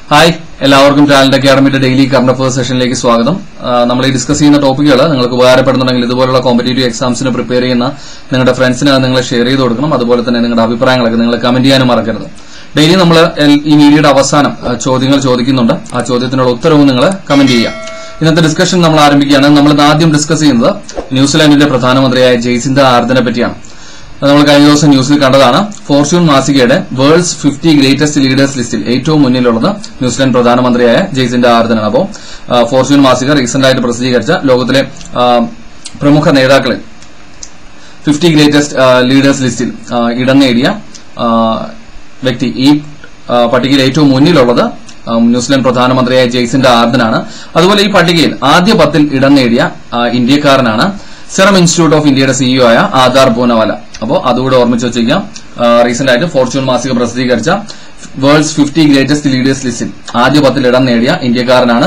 hi എല്ലാവർക്കും talent അക്കാഡമിയുടെ daily current affairs സെഷനിലേക്ക് സ്വാഗതം ആ, നമ്മൾ ഈ ഡിസ്കസ് ചെയ്യുന്ന ടോപ്പിക്കുകൾ നിങ്ങൾക്ക് ഉപകാരപ്പെടുന്നുണ്ടെങ്കിൽ ഇതുപോലുള്ള കോമ്പറ്റേറ്റീവ് എക്സാംസിന് പ്രിപ്പയർ ചെയ്യുന്ന നിങ്ങളുടെ ഫ്രണ്ട്സിന് അത് നിങ്ങൾ ഷെയർ ചെയ്ത് കൊടുക്കണം അതുപോലെ തന്നെ നിങ്ങളുടെ അഭിപ്രായങ്ങളൊക്കെ നിങ്ങൾ കമന്റ് ചെയ്യാനും മറക്കരുത് ഡെയിലി നമ്മൾ ഈ വീഡിയോയുടെ അവസാനം ആ, ചോദ്യങ്ങൾ ചോദിക്കുന്നുണ്ട് ആ ചോദ്യത്തിനുള്ള ഉത്തരവും നിങ്ങൾ കമന്റ് ചെയ്യുക ഇന്നത്തെ ഡിസ്കഷൻ നമ്മൾ ആരംഭിക്കുകയാണ് നമ്മൾ ഇന്ന് ആദ്യം ഡിസ്കസ് ചെയ്യുന്നത് ന്യൂസിലാൻഡിന്റെ പ്രധാനമന്ത്രിയായ ജയ്സിന്ത ആർദനെ പറ്റിയാണ് അത് നമ്മൾ കഴിഞ്ഞ ദിവസം ന്യൂസിൽ കണ്ടതാണ് ഫോർച്യൂൺ മാസികയുടെ വേൾഡ്സ് ഫിഫ്റ്റി ഗ്രേറ്റസ്റ്റ് ലീഡേഴ്സ് ലിസ്റ്റിൽ ഏറ്റവും മുന്നിലുള്ളത് ന്യൂസിലാൻഡ് പ്രധാനമന്ത്രിയായ ജയ്സിന്റെ ആർദനാണ് അപ്പോൾ ഫോർച്യൂൺ മാസിക റീസെന്റ് ആയിട്ട് പ്രസിദ്ധീകരിച്ച ലോകത്തിലെ ആ, പ്രമുഖ നേതാക്കളിൽ ഫിഫ്റ്റി ഗ്രേറ്റസ്റ്റ് ലീഡേഴ്സ് ലിസ്റ്റിൽ ആ, ഇടം നേടിയ ആ, വ്യക്തി ഈ ആ, പട്ടികയിൽ ഏറ്റവും മുന്നിലുള്ളത് ആ, ന്യൂസിലാൻഡ് പ്രധാനമന്ത്രിയായ ജെയ്സിന്റെ ആർദനാണ് അതുപോലെ ഈ പട്ടികയിൽ ആദ്യ പത്തിൽ ഇടം നേടിയ ആ, ഇന്ത്യക്കാരനാണ് സെറം ഇൻസ്റ്റിറ്റ്യൂട്ട് ഓഫ് ഇന്ത്യയുടെ സിഇഒ ആയ ആധാർ പൂനവാല അപ്പോൾ അതുകൂടെ ഓർമ്മിച്ച് വെച്ചിരിക്കാം റീസെന്റ് ആയിട്ട് ഫോർച്യൂൺ മാസിക പ്രസിദ്ധീകരിച്ച വേൾഡ്സ് ഫിഫ്റ്റി ഗ്രേറ്റസ്റ്റ് ലീഡേഴ്സ് ലിസ്റ്റിൽ ആദ്യ പത്തിൽ ഇടം നേടിയ ഇന്ത്യക്കാരനാണ്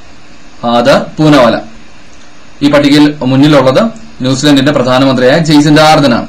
ആധാർ പൂനവാല ഈ പട്ടികയിൽ മുന്നിലുള്ളത് ന്യൂസിലൻഡിന്റെ പ്രധാനമന്ത്രിയായ ജെയ്സിന്റെ ആർദനാണ്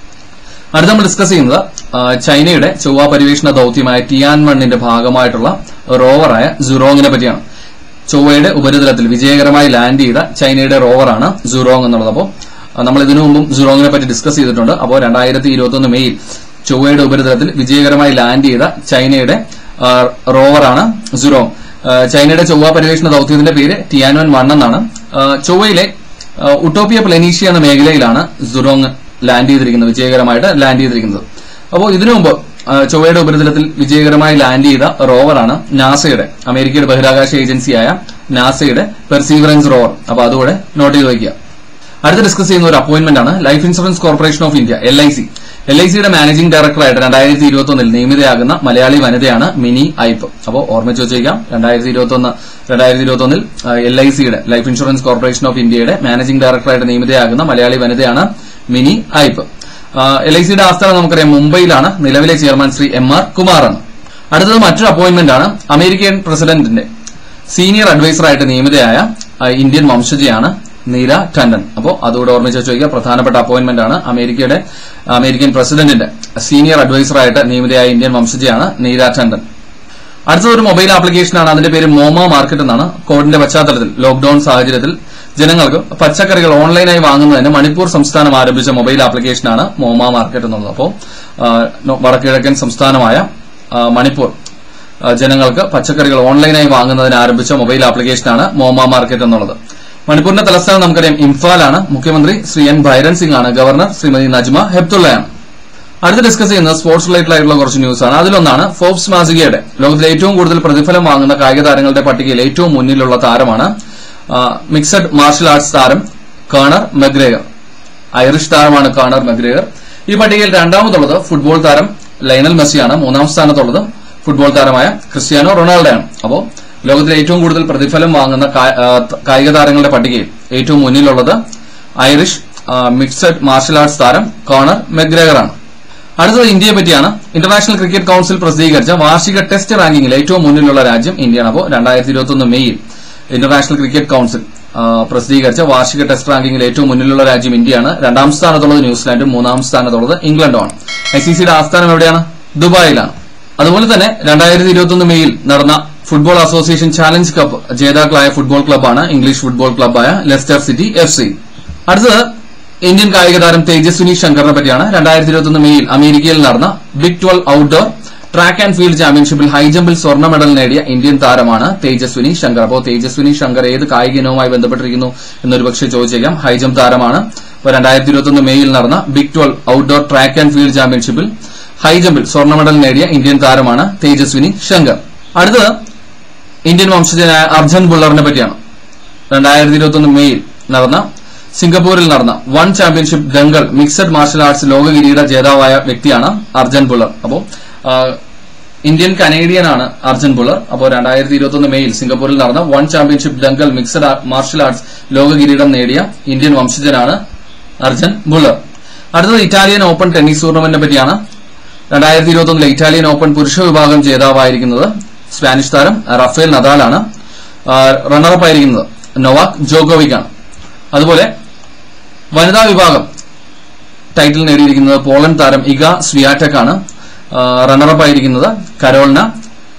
അടുത്ത നമ്മൾ ഡിസ്കസ് ചെയ്യുന്നത് ആ, ചൈനയുടെ ചൊവ്വ പര്യവേഷണ ദൌത്യമായ ടിയാൻ വണ്ണിന്റെ ഭാഗമായിട്ടുള്ള റോവറായ സുറോങ്ങിനെ പറ്റിയാണ് ചൊവ്വയുടെ ഉപരിതലത്തിൽ വിജയകരമായി ലാൻഡ് ചെയ്ത ചൈനയുടെ റോവറാണ് സുറോങ് എന്നുള്ളത് അപ്പോൾ നമ്മൾ ഇതിനു മുമ്പും സുറോങ്ങിനെ പറ്റി ഡിസ്കസ് ചെയ്തിട്ടുണ്ട് അപ്പോൾ രണ്ടായിരത്തി ഇരുപത്തി മെയ്യിൽ ചൊവ്വയുടെ ഉപരിതലത്തിൽ വിജയകരമായി ലാൻഡ് ചെയ്ത ചൈനയുടെ ആ, റോവറാണ് സുറോങ് ആ, ചൈനയുടെ ചൊവ്വ പര്യവേഷണ ദൌത്യത്തിന്റെ പേര് ടിയാൻവൻ വൺ എന്നാണ് ആ, ചൊവ്വയിലെ ആ, ഉട്ടോപ്പിയ പ്ലെനീഷ്യ എന്ന മേഖലയിലാണ് സുറോങ് ലാൻഡ് ചെയ്തിരിക്കുന്നത് വിജയകരമായിട്ട് ലാൻഡ് ചെയ്തിരിക്കുന്നത് അപ്പോൾ ഇതിനു മുമ്പ് ആ, ചൊവ്വയുടെ ഉപരിതലത്തിൽ വിജയകരമായി ലാൻഡ് ചെയ്ത റോവറാണ് നാസയുടെ അമേരിക്കയുടെ ബഹിരാകാശ ഏജൻസിയായ നാസയുടെ പെർസീവറൻസ് റോവർ അപ്പോൾ അതുകൂടെ നോട്ട് ചെയ്ത് വയ്ക്കുക അടുത്ത ഡിസ്കസ് ചെയ്യുന്ന ഒരു അപ്പോയിന്റ്മെന്റ് ആണ് life insurance corporation of India L I C L I സിയുടെ മാനേജിംഗ് ഡയറക്ടറായിട്ട് രണ്ടായിരത്തി ഇരുപത്തി ഒന്നിൽ നിയമിതയാകുന്ന മലയാളി വനിതയാണ് മിനി ഐപ്പ് അപ്പോൾ ഓർമ്മിച്ച് വെച്ചേക്കാം രണ്ടായിരത്തി ഇരുപത്തി ഒന്ന് രണ്ടായിരത്തി ഇരുപത്തി ഒന്നിൽ എൽ ഐ സിയുടെ ലൈഫ് ഇൻഷുറൻസ് കോർപ്പറേഷൻ ഓഫ് ഇന്ത്യയുടെ മാനേജിംഗ് ഡയറക്ടറായിട്ട് നിയമിതയാകുന്ന മലയാളി വനിതയാണ് മിനി ഐപ്പ് എൽ ഐ സിയുടെ ആസ്ഥാനം നമുക്കറിയാം മുംബൈയിലാണ് നിലവിലെ ചെയർമാൻ ശ്രീ എം ആർ കുമാറാണ് അടുത്തത് മറ്റൊരു അപ്പോയിന്റ്മെന്റ് ആണ് അമേരിക്കൻ പ്രസിഡന്റിന്റെ സീനിയർ അഡ്വൈസറായിട്ട് നിയമിതയായ ആ, ഇന്ത്യൻ വംശജയാണ് നീര ടണ്ടൻ അപ്പോൾ അതുകൂടെ ഓർമ്മിച്ച് ചോദിക്കുക പ്രധാനപ്പെട്ട അപ്പോയിന്റ്മെന്റ് ആണ് അമേരിക്കയുടെ അമേരിക്കൻ പ്രസിഡന്റിന്റെ സീനിയർ അഡ്വൈസറായിട്ട് നിയമിതയായ ഇന്ത്യൻ വംശജയാണ് നീര ടണ്ടൻ അടുത്തത് ഒരു മൊബൈൽ ആപ്ലിക്കേഷനാണ് അതിന്റെ പേര് മോമ മാർക്കറ്റ് എന്നാണ് കോവിഡിന്റെ പശ്ചാത്തലത്തിൽ ലോക്ഡൌൺ സാഹചര്യത്തിൽ ജനങ്ങൾക്ക് പച്ചക്കറികൾ ഓൺലൈനായി വാങ്ങുന്നതിന് മണിപ്പൂർ സംസ്ഥാനം ആരംഭിച്ച മൊബൈൽ ആപ്ലിക്കേഷനാണ് മോമ മാർക്കറ്റ് എന്നുള്ളത് അപ്പോൾ വടക്കിഴക്കൻ സംസ്ഥാനമായ ആ, മണിപ്പൂർ ആ, ജനങ്ങൾക്ക് പച്ചക്കറികൾ ഓൺലൈനായി വാങ്ങുന്നതിന് ആരംഭിച്ച മൊബൈൽ ആപ്ലിക്കേഷനാണ് മോമ മാർക്കറ്റ് എന്നുള്ളത് മണിപ്പൂരിന്റെ തലസ്ഥാനം നമുക്കറിയാം ഇംഫാലാണ് മുഖ്യമന്ത്രി ശ്രീ എൻ ഭൈരൻ സിംഗ് ആണ് ഗവർണർ ശ്രീമതി നജ്മ ഹെപ്തുള്ളയാണ് അടുത്ത ഡിസ്കസ് ചെയ്യുന്നത് സ്പോർട്സ് റിലേറ്റഡ് ആയിട്ടുള്ള കുറച്ച് ന്യൂസ് ആണ് അതിലൊന്നാണ് ഫോബ്സ് മാസികയുടെ ലോകത്തിലെ ഏറ്റവും കൂടുതൽ പ്രതിഫലം വാങ്ങുന്ന കായിക താരങ്ങളുടെ പട്ടികയിൽ ഏറ്റവും മുന്നിലുള്ള താരമാണ് ആ, മിക്സഡ് മാർഷൽ ആർട്സ് താരം കേണർ മെഗ്രേഗർ ഐറിഷ് താരമാണ് കേണർ മെഗ്രേഗർ ഈ പട്ടികയിൽ രണ്ടാമതുള്ളത് ഫുട്ബോൾ താരം ലയണൽ മെസ്സിയാണ് മൂന്നാം സ്ഥാനത്തുള്ളത് ഫുട്ബോൾ താരമായ ക്രിസ്ത്യാനോ റൊണാൾഡോയാണ് അപ്പോൾ ലോകത്തിലെ ഏറ്റവും കൂടുതൽ പ്രതിഫലം വാങ്ങുന്ന കാ- ആ, കായിക താരങ്ങളുടെ പട്ടികയിൽ ഏറ്റവും മുന്നിലുള്ളത് ഐറിഷ് ആ, മിക്സഡ് മാർഷൽ ആർട്സ് താരം കോണർ മെഗ്രേഗറാണ് അടുത്തത് ഇന്ത്യയെ പറ്റിയാണ് ഇന്റർനാഷണൽ ക്രിക്കറ്റ് കൌൺസിൽ പ്രസിദ്ധീകരിച്ച വാർഷിക ടെസ്റ്റ് റാങ്കിങ്ങിൽ ഏറ്റവും മുന്നിലുള്ള രാജ്യം ഇന്ത്യയാണ് അപ്പോൾ രണ്ടായിരത്തി ഇരുപത്തി ഒന്ന് മെയ്യിൽ ഇന്റർനാഷണൽ ക്രിക്കറ്റ് കൌൺസിൽ ആ, പ്രസിദ്ധീകരിച്ച വാർഷിക ടെസ്റ്റ് റാങ്കിങ്ങിൽ ഏറ്റവും മുന്നിലുള്ള രാജ്യം ഇന്ത്യയാണ് രണ്ടാം സ്ഥാനത്തുള്ളത് ന്യൂസിലാൻഡും മൂന്നാം സ്ഥാനത്തുള്ളത് ഇംഗ്ലണ്ടുമാണ് ഐ സി സിയുടെ ആസ്ഥാനം എവിടെയാണ് ദുബായിലാണ് അതുപോലെ തന്നെ രണ്ടായിരത്തി ഇരുപത്തി ഒന്ന് മെയ്യിൽ നടന്ന ഫുട്ബോൾ അസോസിയേഷൻ ചാലഞ്ച് കപ്പ് ജേതാക്കളായ ഫുട്ബോൾ ക്ലബ്ബാണ് ഇംഗ്ലീഷ് ഫുട്ബോൾ ക്ലബ്ബായ ലെസ്റ്റർ സിറ്റി എഫ് സി അടുത്തത് ഇന്ത്യൻ കായിക താരം തേജസ്വിനി ശങ്കറിനെ പറ്റിയാണ് രണ്ടായിരത്തി ഇരുപത്തി ഒന്ന് മെയ്യിൽ അമേരിക്കയിൽ നടന്ന big twelve outdoor track and field ചാമ്പ്യൻഷിപ്പിൽ ഹൈജമ്പിൽ സ്വർണ്ണ മെഡൽ നേടിയ ഇന്ത്യൻ താരമാണ് തേജസ്വിനി ശങ്കർ അപ്പോൾ തേജസ്വിനി ശങ്കർ ഏത് കായിക ഇനവുമായി ബന്ധപ്പെട്ടിരിക്കുന്നു എന്നൊരു പക്ഷേ ചോദിച്ചേക്കാം ഹൈജംപ് താരമാണ് അപ്പോൾ രണ്ടായിരത്തി ഇരുപത്തി ഒന്ന് മെയ്യിൽ നടന്ന big twelve outdoor track and field ചാമ്പ്യൻഷിപ്പിൽ ഹൈജമ്പിൽ സ്വർണ്ണ മെഡൽ നേടിയ ഇന്ത്യൻ താരമാണ് തേജസ്വിനി ശങ്കർ അടുത്തത് ഇന്ത്യൻ വംശജനായ അർജൻ ബുള്ളറിനെ പറ്റിയാണ് രണ്ടായിരത്തി ഇരുപത്തി ഒന്ന് മെയ്യിൽ നടന്ന സിംഗപ്പൂരിൽ നടന്ന one championship Dangal mixed martial arts ലോക കിരീട ജേതാവായ വ്യക്തിയാണ് അർജൻ ബുള്ളർ അപ്പോൾ ഇന്ത്യൻ കനേഡിയനാണ് അർജൻ ബുള്ളർ അപ്പോൾ രണ്ടായിരത്തി ഇരുപത്തി ഒന്ന് മെയ്യിൽ സിംഗപ്പൂരിൽ നടന്ന one championship Dangal mixed martial arts ലോക കിരീടം നേടിയ ഇന്ത്യൻ വംശജനാണ് അർജൻ ബുള്ളർ അടുത്തത് ഇറ്റാലിയൻ ഓപ്പൺ ടെന്നീസ് ടൂർണമെന്റിനെ പറ്റിയാണ് രണ്ടായിരത്തി ഇരുപത്തി ഒന്നിലെ ഇറ്റാലിയൻ ഓപ്പൺ പുരുഷ വിഭാഗം ജേതാവായിരിക്കുന്നത് സ്പാനിഷ് താരം റഫേൽ നദാലാണ് റണ്ണറപ്പ് ആയിരിക്കുന്നത് നൊവാക് ജോഗോവിക് ആണ് അതുപോലെ വനിതാ വിഭാഗം ടൈറ്റിൽ നേടിയിരിക്കുന്നത് പോളണ്ട് താരം ഇഗ സ്വിയാറ്റക് ആണ് റണ്ണറപ്പ് ആയിരിക്കുന്നത് കരോളിന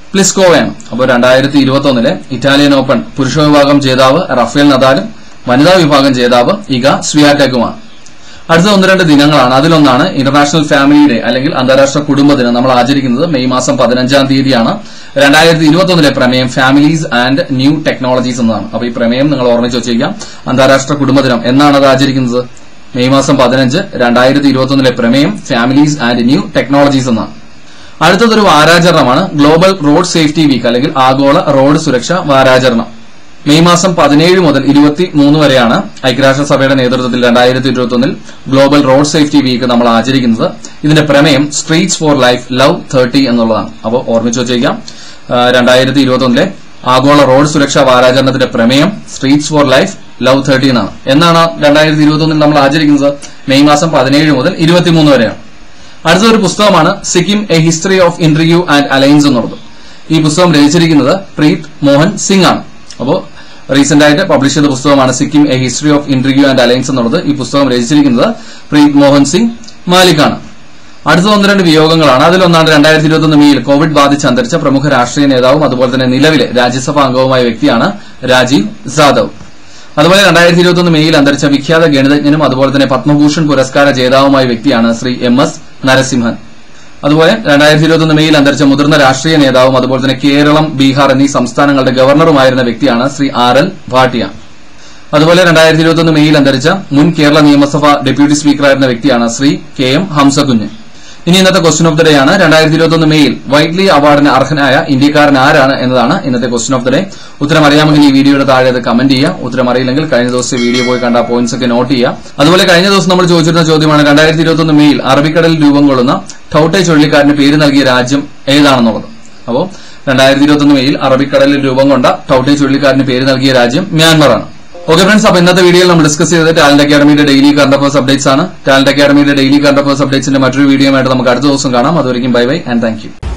പ്ലിസ്കോവയാണ് അപ്പോൾ രണ്ടായിരത്തി ഇരുപത്തി ഒന്നിലെ ഇറ്റാലിയൻ ഓപ്പൺ പുരുഷ വിഭാഗം ജേതാവ് റഫേൽ നദാലും വനിതാ വിഭാഗം ജേതാവ് ഇഗ സ്വിയാടെക്കുമാണ് അടുത്ത ഒന്ന് രണ്ട് ദിനങ്ങളാണ് അതിലൊന്നാണ് ഇന്റർനാഷണൽ ഫാമിലി ഡേ അല്ലെങ്കിൽ അന്താരാഷ്ട്ര കുടുംബ ദിനം നമ്മൾ ആചരിക്കുന്നത് മെയ് മാസം പതിനഞ്ചാം തീയതിയാണ് രണ്ടായിരത്തി ഇരുപത്തി ഒന്നിലെ പ്രമേയം ഫാമിലീസ് ആൻഡ് ന്യൂ ടെക്നോളജീസ് എന്നതാണ് അപ്പൊ ഈ പ്രമേയം നിങ്ങൾ ഓർമ്മിച്ച് വെച്ചേക്കാം അന്താരാഷ്ട്ര കുടുംബ ദിനം എന്നാണ് അത് ആചരിക്കുന്നത് മെയ് മാസം പതിനഞ്ച് രണ്ടായിരത്തി ഇരുപത്തി ഒന്നിലെ പ്രമേയം ഫാമിലീസ് ആൻഡ് ന്യൂ ടെക്നോളജീസ് എന്നാണ് അടുത്തതൊരു വാരാചരണമാണ് ഗ്ലോബൽ റോഡ് സേഫ്റ്റി വീക്ക് അല്ലെങ്കിൽ ആഗോള റോഡ് സുരക്ഷ വാരാചരണം മെയ് മാസം പതിനേഴ് മുതൽ ഇരുപത്തി മൂന്ന് വരെയാണ് ഐക്യരാഷ്ട്രസഭയുടെ നേതൃത്വത്തിൽ രണ്ടായിരത്തി ഇരുപത്തി ഒന്നിൽ ഗ്ലോബൽ റോഡ് സേഫ്റ്റി വീക്ക് നമ്മൾ ആചരിക്കുന്നത് ഇതിന്റെ പ്രമേയം streets for life love thirty എന്നുള്ളതാണ് അപ്പോൾ ഓർമ്മിച്ചു വച്ചേക്കാം രണ്ടായിരത്തി ഇരുപത്തി ഒന്നിലെ ആഗോള റോഡ് സുരക്ഷാ വാരാചരണത്തിന്റെ പ്രമേയം streets for life love thirty എന്നാണ് എന്നാണ് രണ്ടായിരത്തി ഇരുപത്തി ഒന്നിൽ നമ്മൾ ആചരിക്കുന്നത് മെയ് മാസം പതിനേഴ് മുതൽ ഇരുപത്തിമൂന്ന് വരെയാണ് അടുത്തൊരു പുസ്തകമാണ് Sikkim a history of interview and alliance എന്നുള്ളത് ഈ പുസ്തകം രചിച്ചിരിക്കുന്നത് പ്രീത് മോഹൻ സിംഗ് ആണ് അപ്പോൾ റീസെന്റ് ആയിട്ട് പബ്ലിഷ് ചെയ്ത പുസ്തകമാണ് Sikkim a history of interview and alliance എന്നുള്ളത് ഈ പുസ്തകം രചിച്ചിരിക്കുന്നത് പ്രീത് മോഹൻ സിംഗ് മാലിക്കാണ് അടുത്ത ഒന്ന് രണ്ട് വിയോഗങ്ങളാണ് അതിലൊന്നാണ് രണ്ടായിരത്തി ഇരുപത്തൊന്ന് മെയ്യിൽ കോവിഡ് ബാധിച്ച് അന്തരിച്ച പ്രമുഖ രാഷ്ട്രീയ നേതാവും അതുപോലെ തന്നെ നിലവിലെ രാജ്യസഭാ അംഗവുമായ വ്യക്തിയാണ് രാജീവ് സാദവ് അതുപോലെ രണ്ടായിരത്തി ഇരുപത്തൊന്ന് മെയ്യിൽ അന്തരിച്ച വിഖ്യാത ഗണിതജ്ഞനും അതുപോലെ തന്നെ പത്മഭൂഷൺ പുരസ്കാര ജേതാവുമായ വ്യക്തിയാണ് ശ്രീ എം എസ് നരസിംഹൻ അതുപോലെ രണ്ടായിരത്തി ഇരുപത്തൊന്ന് മെയ്യിൽ അന്തരിച്ച മുതിർന്ന രാഷ്ട്രീയ നേതാവും അതുപോലെ തന്നെ കേരളം ബീഹാർ എന്നീ സംസ്ഥാനങ്ങളുടെ ഗവർണറുമായിരുന്ന വ്യക്തിയാണ് ശ്രീ ആർ എൽ ഭാട്ടിയ അതുപോലെ രണ്ടായിരത്തി ഇരുപത്തൊന്ന് മെയ്യിൽ അന്തരിച്ച മുൻ കേരള നിയമസഭ ഡെപ്യൂട്ടി സ്പീക്കറായിരുന്ന വ്യക്തിയാണ് ശ്രീ കെ എം ഹംസകുഞ്ഞ് ഇനി ഇന്നത്തെ ക്വസ്റ്റ്യൻ ഓഫ് ദ ഡേ ആണ് രണ്ടായിരത്തി ഇരുപത്തൊന്ന് മെയ്യിൽ വൈറ്റ്ലി അവാർഡിന് അർഹനായ ഇന്ത്യക്കാരൻ ആരാണ് എന്നതാണ് ഇന്നത്തെ ക്വസ്റ്റ്യൻ ഓഫ് ദ ഡേ ഉത്തരം അറിയാമെങ്കിൽ ഈ വീഡിയോയുടെ താഴെ അത് കമന്റ് ചെയ്യുക ഉത്തരം അറിയില്ലെങ്കിൽ കഴിഞ്ഞ ദിവസത്തെ വീഡിയോ പോയി കണ്ട പോയിന്റ്സ് ഒക്കെ നോട്ട് ചെയ്യുക അതുപോലെ കഴിഞ്ഞ ദിവസം നമ്മൾ ചോദിച്ചിരുന്ന ചോദ്യമാണ് രണ്ടായിരത്തി ഇരുപത്തൊന്ന് മെയ്യിൽ അറബിക്കടലിൽ രൂപം കൊള്ളുന്ന ടൌട്ടെ ചുഴലിക്കാരന് പേര് നൽകിയ രാജ്യം ഏതാണെന്നുള്ളത് അപ്പോൾ രണ്ടായിരത്തി ഇരുപത്തൊന്ന് മെയ്യിൽ അറബിക്കടലിൽ രൂപം കൊണ്ട ടൌട്ടെ ചുഴലിക്കാരന് പേര് നൽകിയ രാജ്യം മ്യാൻമറാണ് ഓക്കെ ഫ്രണ്ട്സ് അപ്പൊ ഇന്നത്തെ വീഡിയോയിൽ നമ്മൾ ഡിസ്കസ് ചെയ്തത് ടാലന്റ് അക്കാഡമിയുടെ ഡെയിലി കറണ്ട് അഫേഴ്സ് അപ്ഡേറ്റ്സ് ആണ് ടാലന്റ് അക്കാഡമിയുടെ ഡെയിലി കറണ്ട് അഫേഴ്സ് അപ്ഡേറ്റ്സിന്റെ മറ്റൊരു വീഡിയോ ആയിട്ട് നമുക്ക് അടുത്ത ദിവസം കാണാം അതുവരെയും bye bye and thank U